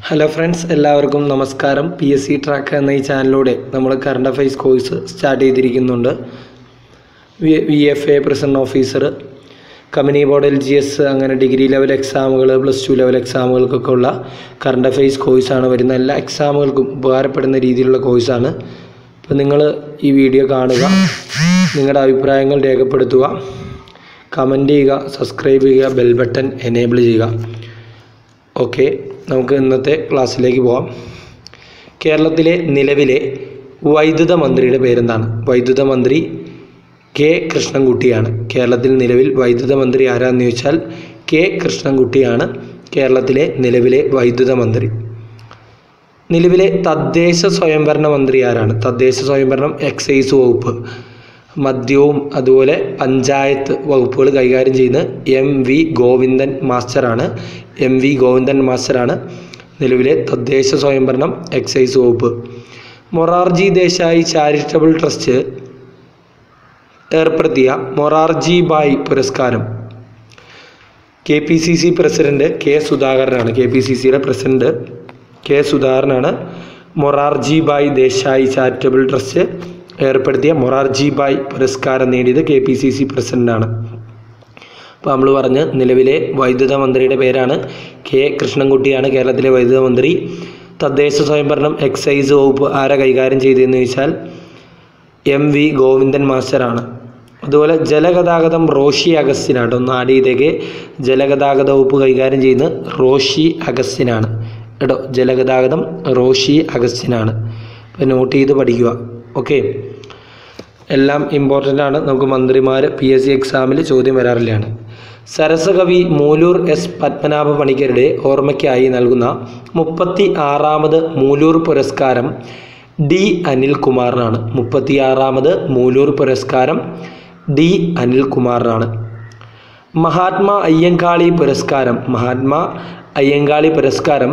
hello friends എല്ലാവർക്കും നമസ്കാരം P S C track എന്ന ഈ ചാനലിലൂടെ നമ്മൾ കറണ്ട് അഫയേഴ്സ് കോഴ്സ് സ്റ്റാർട്ട് ചെയ്തിരിക്കുന്നുണ്ട് V F A present officer company board L G S അങ്ങനെ ഡിഗ്രി ലെവൽ എക്സാമുകൾ പ്ലസ് ടു ലെവൽ എക്സാമുകൾക്കൊക്കെ ഉള്ള കറണ്ട് അഫയേഴ്സ് കോഴ്സാണ് വരുന്ന എല്ലാ എക്സാമുകൾക്കും ഉപകാരപ്പെടുന്ന രീതിയിലുള്ള കോഴ്സാണ് അപ്പോൾ നിങ്ങൾ ഈ വീഡിയോ കാണുക നിങ്ങളുടെ അഭിപ്രായങ്ങൾ രേഖപ്പെടുത്തുക കമൻറ്റ് ചെയ്യുക സബ്സ്ക്രൈബ് ചെയ്യുക ബെൽ ബട്ടൺ എനേബിൾ ചെയ്യുക ഓക്കെ നമുക്ക് ഇന്നത്തെ ക്ലാസ്സിലേക്ക് പോകാം കേരളത്തിലെ നിലവിലെ വൈദ്യുത മന്ത്രിയുടെ പേരെന്താണ് വൈദ്യുത മന്ത്രി കെ കൃഷ്ണൻകുട്ടിയാണ് കേരളത്തിൽ നിലവിൽ വൈദ്യുത മന്ത്രി ആരാന്ന് ചോദിച്ചാൽ കെ കൃഷ്ണൻകുട്ടിയാണ് കേരളത്തിലെ നിലവിലെ വൈദ്യുത മന്ത്രി നിലവിലെ തദ്ദേശ സ്വയംഭരണ മന്ത്രി ആരാണ് തദ്ദേശ സ്വയംഭരണം എക്സൈസ് വകുപ്പ് മദ്യവും അതുപോലെ പഞ്ചായത്ത് വകുപ്പുകൾ കൈകാര്യം ചെയ്യുന്ന എം വി ഗോവിന്ദൻ മാസ്റ്ററാണ് എം വി ഗോവിന്ദൻ മാസ്റ്ററാണ് നിലവിലെ തദ്ദേശ സ്വയംഭരണം എക്സൈസ് വകുപ്പ് മൊറാർജി ദേശായി ചാരിറ്റബിൾ ട്രസ്റ്റ് ഏർപ്പെടുത്തിയ മൊറാർജി ബായ് പുരസ്കാരം K P C C president K സുധാകരനാണ് കെ പി സി സിയുടെ പ്രസിഡന്റ് കെ സുധാകരനാണ് മൊറാർജി ബായ് ദേശായി ചാരിറ്റബിൾ ട്രസ്റ്റ് ഏർപ്പെടുത്തിയ മൊറാർജി ബായ് പുരസ്കാരം നേടിയത് കെ പി സി സി പ്രസിഡന്റാണ് അപ്പോൾ നമ്മൾ പറഞ്ഞ് നിലവിലെ വൈദ്യുത മന്ത്രിയുടെ പേരാണ് കെ കൃഷ്ണൻകുട്ടിയാണ് കേരളത്തിലെ വൈദ്യുത മന്ത്രി തദ്ദേശ സ്വയംഭരണം എക്സൈസ് വകുപ്പ് ആരെ കൈകാര്യം ചെയ്തതെന്ന് ചോദിച്ചാൽ എം വി ഗോവിന്ദൻ മാസ്റ്ററാണ് അതുപോലെ ജലഗതാഗതം റോഷി അഗസ്റ്റിനാണ് ഒന്ന് ആഡ് ചെയ്തേക്ക് ജലഗതാഗത വകുപ്പ് കൈകാര്യം ചെയ്യുന്നത് റോഷി അഗസ്റ്റിനാണ് കേട്ടോ ജലഗതാഗതം റോഷി അഗസ്റ്റിനാണ് അപ്പോൾ നോട്ട് ചെയ്ത് പഠിക്കുക ഓക്കെ എല്ലാം ഇമ്പോർട്ടൻ്റ് ആണ് നമുക്ക് മന്ത്രിമാർ പി എസ് സി എക്സാമിൽ ചോദ്യം വരാറില്ലാണ് സരസകവി മൂലൂർ എസ് പത്മനാഭ പണിക്കരുടെ ഓർമ്മയ്ക്കായി നൽകുന്ന മുപ്പത്തി ആറാമത് മൂലൂർ പുരസ്കാരം ഡി അനിൽകുമാറിനാണ് മുപ്പത്തിയാറാമത് മൂലൂർ പുരസ്കാരം ഡി അനിൽകുമാറിനാണ് മഹാത്മാ അയ്യങ്കാളി പുരസ്കാരം മഹാത്മാ അയ്യങ്കാളി പുരസ്കാരം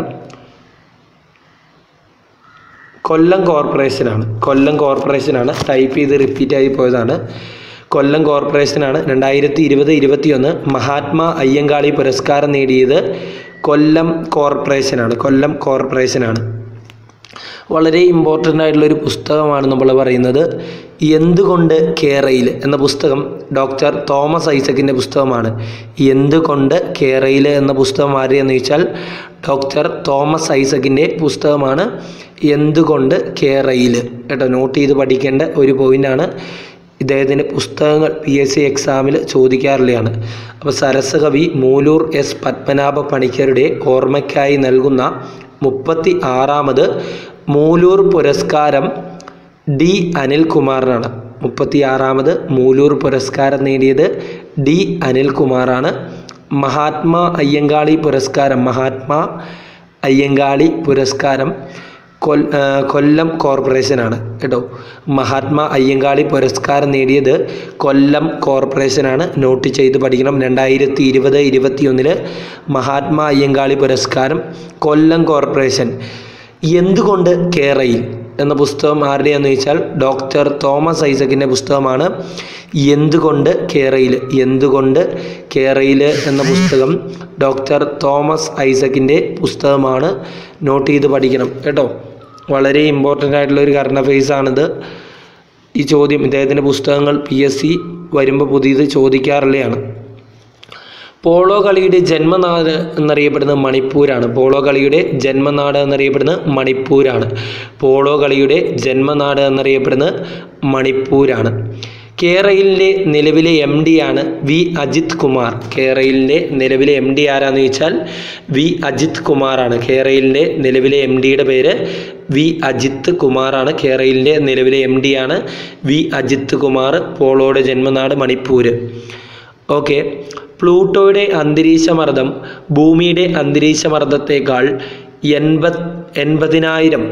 കൊല്ലം കോർപ്പറേഷനാണ് കൊല്ലം കോർപ്പറേഷനാണ് ടൈപ്പ് ചെയ്ത് റിപ്പീറ്റ് ആയി പോയതാണ് കൊല്ലം കോർപ്പറേഷനാണ് രണ്ടായിരത്തി ഇരുപത് ഇരുപത്തിയൊന്ന് മഹാത്മാ അയ്യങ്കാളി പുരസ്കാരം നേടിയത് കൊല്ലം കോർപ്പറേഷനാണ് കൊല്ലം കോർപ്പറേഷനാണ് വളരെ ഇമ്പോർട്ടൻ്റ് ആയിട്ടുള്ള ഒരു പുസ്തകമാണ് നമ്മൾ പറയുന്നത് എന്തുകൊണ്ട് കേരയിൽ എന്ന പുസ്തകം ഡോക്ടർ തോമസ് ഐസക്കിൻ്റെ പുസ്തകമാണ് എന്തുകൊണ്ട് കേരയിൽ എന്ന പുസ്തകം ആര് എന്ന് ചോദിച്ചാൽ ഡോക്ടർ തോമസ് ഐസക്കിൻ്റെ പുസ്തകമാണ് എന്തുകൊണ്ട് കേരയിൽ കേട്ടോ നോട്ട് ചെയ്ത് പഠിക്കേണ്ട ഒരു പോയിൻ്റാണ് ഇദ്ദേഹത്തിൻ്റെ പുസ്തകങ്ങൾ പി എസ് സി എക്സാമിൽ ചോദിക്കാറുള്ളതാണ് അപ്പോൾ സരസകവി മൂലൂർ എസ് പത്മനാഭ പണിക്കരുടെ ഓർമ്മയ്ക്കായി നൽകുന്ന മുപ്പത്തി ആറാമത് മൂലൂർ പുരസ്കാരം ഡി അനിൽകുമാറിനാണ് മുപ്പത്തി ആറാമത് മൂലൂർ പുരസ്കാരം നേടിയത് ഡി അനിൽകുമാറാണ് മഹാത്മാ അയ്യങ്കാളി പുരസ്കാരം മഹാത്മാ അയ്യങ്കാളി പുരസ്കാരം കൊൽ കൊല്ലം കോർപ്പറേഷനാണ് കേട്ടോ മഹാത്മാ അയ്യങ്കാളി പുരസ്കാരം നേടിയത് കൊല്ലം കോർപ്പറേഷനാണ് നോട്ട് ചെയ്ത് പഠിക്കണം രണ്ടായിരത്തി ഇരുപത് ഇരുപത്തിയൊന്നില് മഹാത്മാ അയ്യങ്കാളി പുരസ്കാരം കൊല്ലം കോർപ്പറേഷൻ എന്തുകൊണ്ട് കേരയിൽ എന്ന പുസ്തകം ആരുടെയാണെന്ന് ചോദിച്ചാൽ ഡോക്ടർ തോമസ് ഐസക്കിൻ്റെ പുസ്തകമാണ് എന്തുകൊണ്ട് കേരയിൽ എന്തുകൊണ്ട് കേരയിൽ എന്ന പുസ്തകം ഡോക്ടർ തോമസ് ഐസക്കിൻ്റെ പുസ്തകമാണ് നോട്ട് ചെയ്ത് പഠിക്കണം കേട്ടോ വളരെ ഇമ്പോർട്ടൻ്റ് ആയിട്ടുള്ള ഒരു കറണ്ട് അഫയേഴ്സ് ആണിത് ഈ ചോദ്യം ഇദ്ദേഹത്തിൻ്റെ പുസ്തകങ്ങൾ പി എസ് സി വരുമ്പോൾ പുതിയത് ചോദിക്കാറുള്ളതാണ് പോളോ കളിയുടെ ജന്മനാട് എന്നറിയപ്പെടുന്നത് മണിപ്പൂരാണ് പോളോ കളിയുടെ ജന്മനാട് എന്നറിയപ്പെടുന്നത് മണിപ്പൂരാണ് പോളോ കളിയുടെ ജന്മനാട് എന്നറിയപ്പെടുന്നത് മണിപ്പൂരാണ് കേരളിൻ്റെ നിലവിലെ എം ഡി ആണ് വി അജിത് കുമാർ കേരളിൻ്റെ നിലവിലെ എം ഡി ആരാന്ന് ചോദിച്ചാൽ വി അജിത് കുമാറാണ് കേരളിൻ്റെ നിലവിലെ എം ഡിയുടെ പേര് വി അജിത്ത് കുമാറാണ് കേരളിൻ്റെ നിലവിലെ എം ഡി ആണ് വി അജിത്ത് കുമാർ പോളോയുടെ ജന്മനാട് മണിപ്പൂർ ഓക്കെ പ്ലൂട്ടോയുടെ അന്തരീക്ഷമർദ്ദം ഭൂമിയുടെ അന്തരീക്ഷമർദ്ദത്തേക്കാൾ എൺപത് എൺപതിനായിരം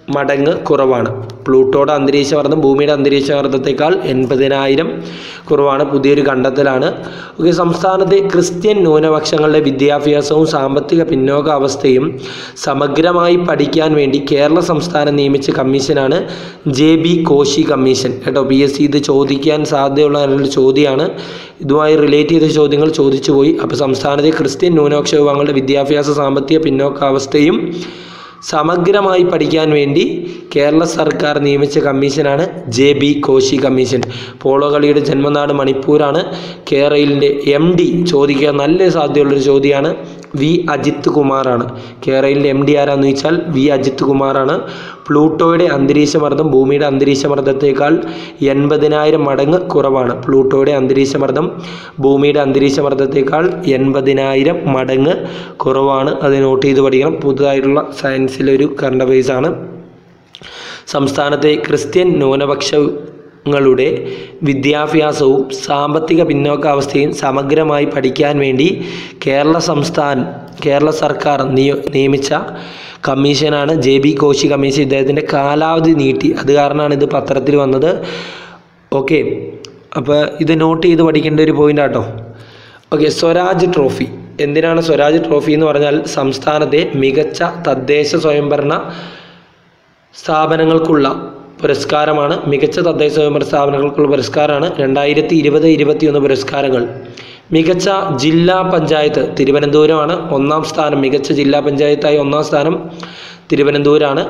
മടങ്ങ് കുറവാണ് പ്ലൂട്ടോയുടെ അന്തരീക്ഷമർദ്ദം ഭൂമിയുടെ അന്തരീക്ഷമർദ്ദത്തേക്കാൾ എൺപതിനായിരം കുറവാണ് പുതിയൊരു കണ്ടെത്തലാണ് ഓക്കെ സംസ്ഥാനത്തെ ക്രിസ്ത്യൻ ന്യൂനപക്ഷങ്ങളുടെ വിദ്യാഭ്യാസവും സാമ്പത്തിക പിന്നോക്കാവസ്ഥയും സമഗ്രമായി പഠിക്കാൻ വേണ്ടി കേരള സംസ്ഥാനം നിയമിച്ച കമ്മീഷനാണ് ജെ ബി കോശി കമ്മീഷൻ കേട്ടോ പി എസ് സി ഇത് ചോദിക്കാൻ സാധ്യതയുള്ള ഒരു ചോദ്യമാണ് ഇതുമായി റിലേറ്റ് ചെയ്ത ചോദ്യങ്ങൾ ചോദിച്ചു പോയി അപ്പോൾ സംസ്ഥാനത്തെ ക്രിസ്ത്യൻ ന്യൂനപക്ഷ വിഭാഗങ്ങളുടെ വിദ്യാഭ്യാസ സാമ്പത്തിക പിന്നോക്കാവസ്ഥയും സമഗ്രമായി പഠിക്കാൻ വേണ്ടി കേരള സർക്കാർ നിയമിച്ച കമ്മീഷനാണ് J B Koshy commission polo കളിയുടെ ജന്മനാട് മണിപ്പൂരാണ് കേരളിൻ്റെ എം ഡി ചോദിക്കാൻ നല്ല സാധ്യതയുള്ളൊരു ചോദ്യമാണ് വി അജിത് കുമാറാണ് കേരളിൻ്റെ എം ഡി ആരാന്ന് ചോദിച്ചാൽ വി അജിത് കുമാറാണ് പ്ലൂട്ടോയുടെ അന്തരീക്ഷമർദ്ദം ഭൂമിയുടെ അന്തരീക്ഷമർദ്ദത്തേക്കാൾ എൺപതിനായിരം മടങ്ങ് കുറവാണ് പ്ലൂട്ടോയുടെ അന്തരീക്ഷമർദ്ദം ഭൂമിയുടെ അന്തരീക്ഷമർദ്ദത്തേക്കാൾ എൺപതിനായിരം മടങ്ങ് കുറവാണ് അത് നോട്ട് ചെയ്ത് പഠിക്കണം പുതുതായിട്ടുള്ള സയൻസിലെ ഒരു കറണ്ട് അഫയേഴ്സ് ആണ് സംസ്ഥാനത്തെ ക്രിസ്ത്യൻ ന്യൂനപക്ഷങ്ങളുടെ വിദ്യാഭ്യാസവും സാമ്പത്തിക പിന്നോക്കാവസ്ഥയും സമഗ്രമായി പഠിക്കാൻ വേണ്ടി കേരള സംസ്ഥാൻ കേരള സർക്കാർ നിയോ നിയമിച്ച കമ്മീഷനാണ് ജെ ബി കോശി കമ്മീഷൻ ഇദ്ദേഹത്തിൻ്റെ കാലാവധി നീട്ടി അത് കാരണമാണ് ഇത് പത്രത്തിൽ വന്നത് ഓക്കെ അപ്പോൾ ഇത് നോട്ട് ചെയ്ത് പഠിക്കേണ്ട ഒരു പോയിൻ്റ് ആട്ടോ ഓക്കെ സ്വരാജ് ട്രോഫി എന്തിനാണ് സ്വരാജ് ട്രോഫി എന്ന് പറഞ്ഞാൽ സംസ്ഥാനത്തെ മികച്ച തദ്ദേശ സ്വയംഭരണ സ്ഥാപനങ്ങൾക്കുള്ള പുരസ്കാരമാണ് മികച്ച തദ്ദേശ സ്വയംഭരണ സ്ഥാപനങ്ങൾക്കുള്ള പുരസ്കാരമാണ് രണ്ടായിരത്തി ഇരുപത് ഇരുപത്തിയൊന്ന് പുരസ്കാരങ്ങൾ മികച്ച ജില്ലാ പഞ്ചായത്ത് തിരുവനന്തപുരമാണ് ഒന്നാം സ്ഥാനം മികച്ച ജില്ലാ പഞ്ചായത്തായി ഒന്നാം സ്ഥാനം തിരുവനന്തപുരമാണ്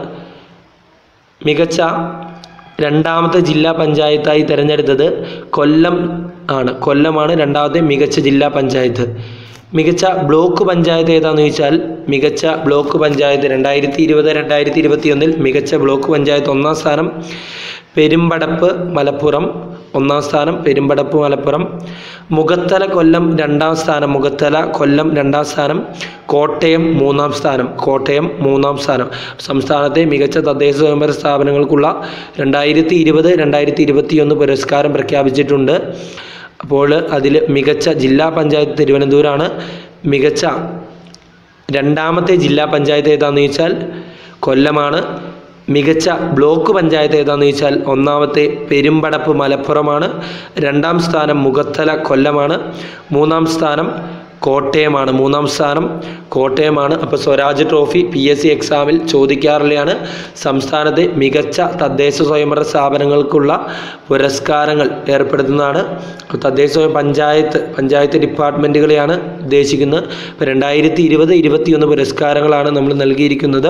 മികച്ച രണ്ടാമത്തെ ജില്ലാ പഞ്ചായത്തായി തിരഞ്ഞെടുത്തത് കൊല്ലം ആണ് കൊല്ലമാണ് രണ്ടാമത്തെ മികച്ച ജില്ലാ പഞ്ചായത്ത് മികച്ച ബ്ലോക്ക് പഞ്ചായത്ത് ഏതാന്ന് ചോദിച്ചാൽ മികച്ച ബ്ലോക്ക് പഞ്ചായത്ത് രണ്ടായിരത്തി ഇരുപത് രണ്ടായിരത്തി ഇരുപത്തി ഒന്നിൽ മികച്ച ബ്ലോക്ക് പഞ്ചായത്ത് ഒന്നാം സ്ഥാനം പെരുമ്പടപ്പ് മലപ്പുറം ഒന്നാം സ്ഥാനം പെരുമ്പടപ്പ് മലപ്പുറം മുഖത്തല കൊല്ലം രണ്ടാം സ്ഥാനം മുഖത്തല കൊല്ലം രണ്ടാം സ്ഥാനം കോട്ടയം മൂന്നാം സ്ഥാനം കോട്ടയം മൂന്നാം സ്ഥാനം സംസ്ഥാനത്തെ മികച്ച തദ്ദേശ സ്വയംഭരണ സ്ഥാപനങ്ങൾക്കുള്ള രണ്ടായിരത്തി ഇരുപത് രണ്ടായിരത്തി ഇരുപത്തിയൊന്ന് പുരസ്കാരം പ്രഖ്യാപിച്ചിട്ടുണ്ട് അപ്പോൾ അതിൽ മികച്ച ജില്ലാ പഞ്ചായത്ത് തിരുവനന്തപുരമാണ് മികച്ച രണ്ടാമത്തെ ജില്ലാ പഞ്ചായത്ത് ഏതാണെന്ന് ചോദിച്ചാൽ കൊല്ലമാണ് മികച്ച ബ്ലോക്ക് പഞ്ചായത്ത് ഏതാണെന്ന് ചോദിച്ചാൽ ഒന്നാമത്തെ പെരുമ്പടപ്പ് മലപ്പുറമാണ് രണ്ടാം സ്ഥാനം മുഖത്തല കൊല്ലമാണ് മൂന്നാം സ്ഥാനം കോട്ടയമാണ് മൂന്നാം സ്ഥാനം കോട്ടയമാണ് അപ്പോൾ Swaraj trophy P S C എക്സാമിൽ ചോദിക്കാറുള്ളതാണ് സംസ്ഥാനത്തെ മികച്ച തദ്ദേശ സ്വയംഭരണ സ്ഥാപനങ്ങൾക്കുള്ള പുരസ്കാരങ്ങൾ ഏർപ്പെടുത്തുന്നതാണ് തദ്ദേശ സ്വയം പഞ്ചായത്ത് പഞ്ചായത്ത് ഡിപ്പാർട്ട്മെൻറ്റുകളെയാണ് ഉദ്ദേശിക്കുന്നത് ഇപ്പോൾ രണ്ടായിരത്തി ഇരുപത് ഇരുപത്തിയൊന്ന് പുരസ്കാരങ്ങളാണ് നമ്മൾ നൽകിയിരിക്കുന്നത്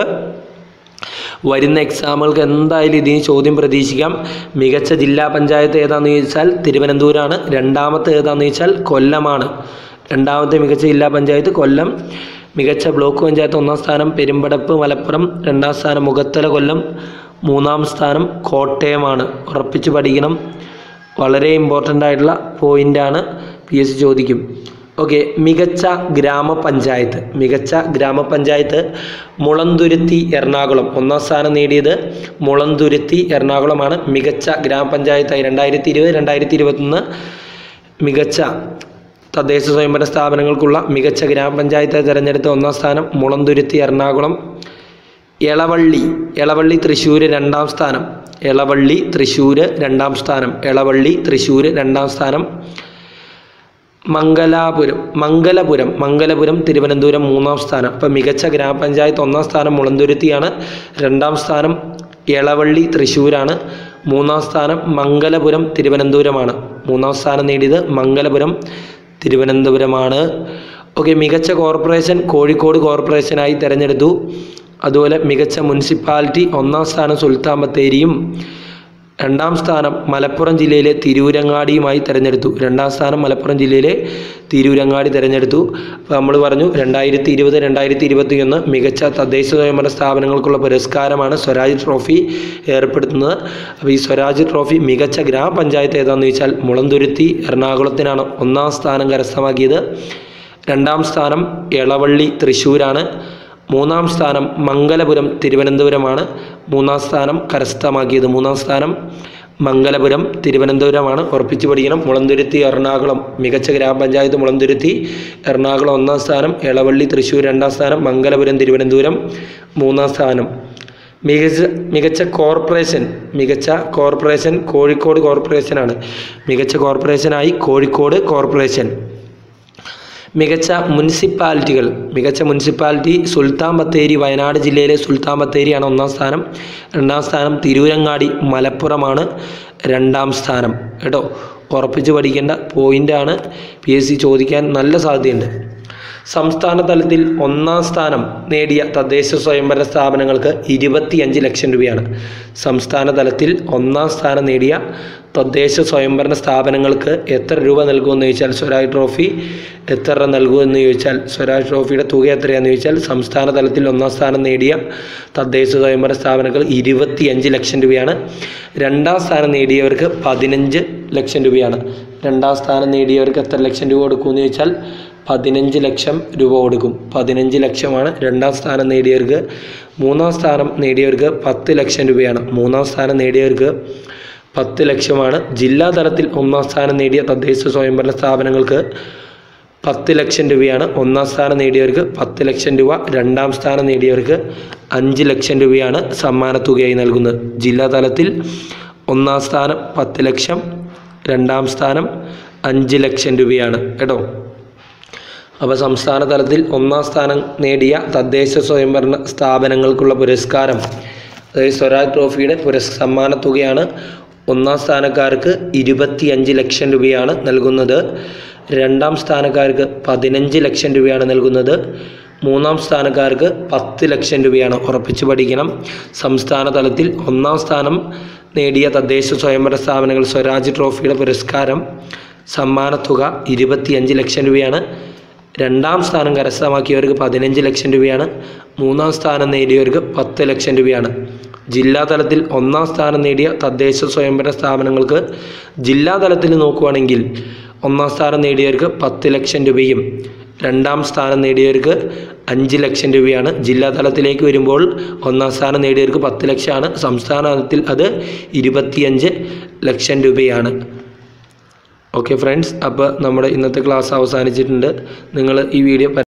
വരുന്ന എക്സാമുകൾക്ക് എന്തായാലും ഇതിന് ചോദ്യം പ്രതീക്ഷിക്കാം മികച്ച ജില്ലാ പഞ്ചായത്ത് ഏതാണെന്ന് ചോദിച്ചാൽ തിരുവനന്തപുരമാണ് രണ്ടാമത്തെ ഏതാണെന്ന് ചോദിച്ചാൽ കൊല്ലമാണ് രണ്ടാമത്തെ മികച്ച ജില്ലാ പഞ്ചായത്ത് കൊല്ലം മികച്ച ബ്ലോക്ക് പഞ്ചായത്ത് ഒന്നാം സ്ഥാനം പെരുമ്പടപ്പ് മലപ്പുറം രണ്ടാം സ്ഥാനം മുഖത്തല കൊല്ലം മൂന്നാം സ്ഥാനം കോട്ടയമാണ് ഉറപ്പിച്ച് പഠിക്കണം വളരെ ഇമ്പോർട്ടൻ്റ് ആയിട്ടുള്ള പോയിൻ്റാണ് പി എസ് സി ചോദിക്കും ഓക്കെ മികച്ച ഗ്രാമപഞ്ചായത്ത് മികച്ച ഗ്രാമപഞ്ചായത്ത് മുളന്തുരുത്തി എറണാകുളം ഒന്നാം സ്ഥാനം നേടിയത് മുളന്തുരുത്തി എറണാകുളമാണ് മികച്ച ഗ്രാമപഞ്ചായത്തായി രണ്ടായിരത്തി ഇരുപത് രണ്ടായിരത്തി ഇരുപത്തൊന്ന് മികച്ച തദ്ദേശ സ്വയംഭരണ സ്ഥാപനങ്ങൾക്കുള്ള മികച്ച ഗ്രാമപഞ്ചായത്തായി തിരഞ്ഞെടുത്ത ഒന്നാം സ്ഥാനം മുളന്തുരുത്തി എറണാകുളം എളവള്ളി എളവള്ളി തൃശ്ശൂർ രണ്ടാം സ്ഥാനം എളവള്ളി തൃശ്ശൂർ രണ്ടാം സ്ഥാനം എളവള്ളി തൃശ്ശൂർ രണ്ടാം സ്ഥാനം മംഗലാപുരം മംഗലപുരം മംഗലപുരം തിരുവനന്തപുരം മൂന്നാം സ്ഥാനം അപ്പം മികച്ച ഗ്രാമപഞ്ചായത്ത് ഒന്നാം സ്ഥാനം മുളന്തുരുത്തിയാണ് രണ്ടാം സ്ഥാനം എളവള്ളി തൃശ്ശൂരാണ് മൂന്നാം സ്ഥാനം മംഗലപുരം തിരുവനന്തപുരമാണ് മൂന്നാം സ്ഥാനം നേടിയത് മംഗലപുരം തിരുവനന്തപുരമാണ് ഓക്കെ മികച്ച കോർപ്പറേഷൻ കോഴിക്കോട് കോർപ്പറേഷനായി തിരഞ്ഞെടുത്തു അതുപോലെ മികച്ച മുനിസിപ്പാലിറ്റി ഒന്നാം സ്ഥാനം സുൽത്താൻ ബത്തേരിയും രണ്ടാം സ്ഥാനം മലപ്പുറം ജില്ലയിലെ തിരൂരങ്ങാടിയുമായി തിരഞ്ഞെടുത്തു രണ്ടാം സ്ഥാനം മലപ്പുറം ജില്ലയിലെ തിരൂരങ്ങാടി തിരഞ്ഞെടുത്തു അപ്പോൾ നമ്മൾ പറഞ്ഞു രണ്ടായിരത്തി ഇരുപത് രണ്ടായിരത്തി ഇരുപത്തി ഒന്ന് മികച്ച തദ്ദേശ സ്വയംഭരണ സ്ഥാപനങ്ങൾക്കുള്ള പുരസ്കാരമാണ് സ്വരാജ് ട്രോഫി ഏർപ്പെടുത്തുന്നത് അപ്പോൾ ഈ സ്വരാജ് ട്രോഫി മികച്ച ഗ്രാമപഞ്ചായത്ത് ഏതാണെന്ന് ചോദിച്ചാൽ മുളന്തുരുത്തി എറണാകുളത്തിനാണ് ഒന്നാം സ്ഥാനം കരസ്ഥമാക്കിയത് രണ്ടാം സ്ഥാനം എളവള്ളി തൃശ്ശൂരാണ് മൂന്നാം സ്ഥാനം മംഗലപുരം തിരുവനന്തപുരമാണ് മൂന്നാം സ്ഥാനം കരസ്ഥമാക്കിയത് മൂന്നാം സ്ഥാനം മംഗലപുരം തിരുവനന്തപുരമാണ് ഉറപ്പിച്ചു പഠിക്കണം മുളന്തുരുത്തി എറണാകുളം മികച്ച ഗ്രാമപഞ്ചായത്ത് മുളന്തുരുത്തി എറണാകുളം ഒന്നാം സ്ഥാനം എളവള്ളി തൃശ്ശൂർ രണ്ടാം സ്ഥാനം മംഗലപുരം തിരുവനന്തപുരം മൂന്നാം സ്ഥാനം മികച്ച മികച്ച കോർപ്പറേഷൻ മികച്ച കോർപ്പറേഷൻ കോഴിക്കോട് കോർപ്പറേഷനാണ് മികച്ച കോർപ്പറേഷനായി കോഴിക്കോട് കോർപ്പറേഷൻ മികച്ച മുനിസിപ്പാലിറ്റികൾ മികച്ച മുനിസിപ്പാലിറ്റി സുൽത്താൻ ബത്തേരി വയനാട് ജില്ലയിലെ സുൽത്താൻ ബത്തേരിയാണ് ഒന്നാം സ്ഥാനം രണ്ടാം സ്ഥാനം തിരൂരങ്ങാടി മലപ്പുറമാണ് രണ്ടാം സ്ഥാനം കേട്ടോ ഉറപ്പിച്ച് പഠിക്കേണ്ട പോയിൻ്റാണ് പി എസ് സി ചോദിക്കാൻ നല്ല സാധ്യതയുണ്ട് സംസ്ഥാന തലത്തിൽ ഒന്നാം സ്ഥാനം നേടിയ തദ്ദേശ സ്വയംഭരണ സ്ഥാപനങ്ങൾക്ക് ഇരുപത്തിയഞ്ച് ലക്ഷം രൂപയാണ് സംസ്ഥാന തലത്തിൽ ഒന്നാം സ്ഥാനം നേടിയ തദ്ദേശ സ്വയംഭരണ സ്ഥാപനങ്ങൾക്ക് എത്ര രൂപ നൽകുമെന്ന് ചോദിച്ചാൽ സ്വരാജ് ട്രോഫി എത്ര രൂപ നൽകുമെന്ന് ചോദിച്ചാൽ സ്വരാജ് ട്രോഫിയുടെ തുക എത്രയാണെന്ന് ചോദിച്ചാൽ സംസ്ഥാന തലത്തിൽ ഒന്നാം സ്ഥാനം നേടിയ തദ്ദേശ സ്വയംഭരണ സ്ഥാപനങ്ങൾ ഇരുപത്തിയഞ്ച് ലക്ഷം രൂപയാണ് രണ്ടാം സ്ഥാനം നേടിയവർക്ക് പതിനഞ്ച് ലക്ഷം രൂപയാണ് രണ്ടാം സ്ഥാനം നേടിയവർക്ക് എത്ര ലക്ഷം രൂപ കൊടുക്കുമെന്ന് ചോദിച്ചാൽ പതിനഞ്ച് ലക്ഷം രൂപ കൊടുക്കും പതിനഞ്ച് ലക്ഷമാണ് രണ്ടാം സ്ഥാനം നേടിയവർക്ക് മൂന്നാം സ്ഥാനം നേടിയവർക്ക് പത്ത് ലക്ഷം രൂപയാണ് മൂന്നാം സ്ഥാനം നേടിയവർക്ക് പത്ത് ലക്ഷമാണ് ജില്ലാ തലത്തിൽ ഒന്നാം സ്ഥാനം നേടിയ തദ്ദേശ സ്വയംഭരണ സ്ഥാപനങ്ങൾക്ക് പത്ത് ലക്ഷം രൂപയാണ് ഒന്നാം സ്ഥാനം നേടിയവർക്ക് പത്ത് ലക്ഷം രൂപ രണ്ടാം സ്ഥാനം നേടിയവർക്ക് അഞ്ച് ലക്ഷം രൂപയാണ് സമ്മാനത്തുകയായി നൽകുന്നത് ജില്ലാ തലത്തിൽ ഒന്നാം സ്ഥാനം പത്ത് ലക്ഷം രണ്ടാം സ്ഥാനം അഞ്ച് ലക്ഷം രൂപയാണ് കേട്ടോ അപ്പോൾ സംസ്ഥാന തലത്തിൽ ഒന്നാം സ്ഥാനം നേടിയ തദ്ദേശ സ്വയംഭരണ സ്ഥാപനങ്ങൾക്കുള്ള പുരസ്കാരം അതായത് സ്വരാജ് ട്രോഫിയുടെ പുരസ് സമ്മാന തുകയാണ് ഒന്നാം സ്ഥാനക്കാർക്ക് ഇരുപത്തിയഞ്ച് ലക്ഷം രൂപയാണ് നൽകുന്നത് രണ്ടാം സ്ഥാനക്കാർക്ക് പതിനഞ്ച് ലക്ഷം രൂപയാണ് നൽകുന്നത് മൂന്നാം സ്ഥാനക്കാർക്ക് പത്ത് ലക്ഷം രൂപയാണ് ഉറപ്പിച്ച് പഠിക്കണം സംസ്ഥാന തലത്തിൽ ഒന്നാം സ്ഥാനം നേടിയ തദ്ദേശ സ്വയംഭരണ സ്ഥാപനങ്ങൾ സ്വരാജ് ട്രോഫിയുടെ പുരസ്കാരം സമ്മാനത്തുക ഇരുപത്തിയഞ്ച് ലക്ഷം രൂപയാണ് രണ്ടാം സ്ഥാനം കരസ്ഥമാക്കിയവർക്ക് പതിനഞ്ച് ലക്ഷം രൂപയാണ് മൂന്നാം സ്ഥാനം നേടിയവർക്ക് പത്ത് ലക്ഷം രൂപയാണ് ജില്ലാ തലത്തിൽ ഒന്നാം സ്ഥാനം നേടിയ തദ്ദേശ സ്വയംഭരണ സ്ഥാപനങ്ങൾക്ക് ജില്ലാ തലത്തിൽ നോക്കുവാണെങ്കിൽ ഒന്നാം സ്ഥാനം നേടിയവർക്ക് പത്ത് ലക്ഷം രൂപയും രണ്ടാം സ്ഥാനം നേടിയവർക്ക് അഞ്ച് ലക്ഷം രൂപയാണ് ജില്ലാ തലത്തിലേക്ക് വരുമ്പോൾ ഒന്നാം സ്ഥാനം നേടിയവർക്ക് പത്ത് ലക്ഷമാണ് സംസ്ഥാന തലത്തിൽ അത് ഇരുപത്തിയഞ്ച് ലക്ഷം രൂപയാണ് ഓക്കെ ഫ്രണ്ട്സ് അപ്പോൾ നമ്മുടെ ഇന്നത്തെ ക്ലാസ് അവസാനിച്ചിട്ടുണ്ട് നിങ്ങൾ ഈ വീഡിയോ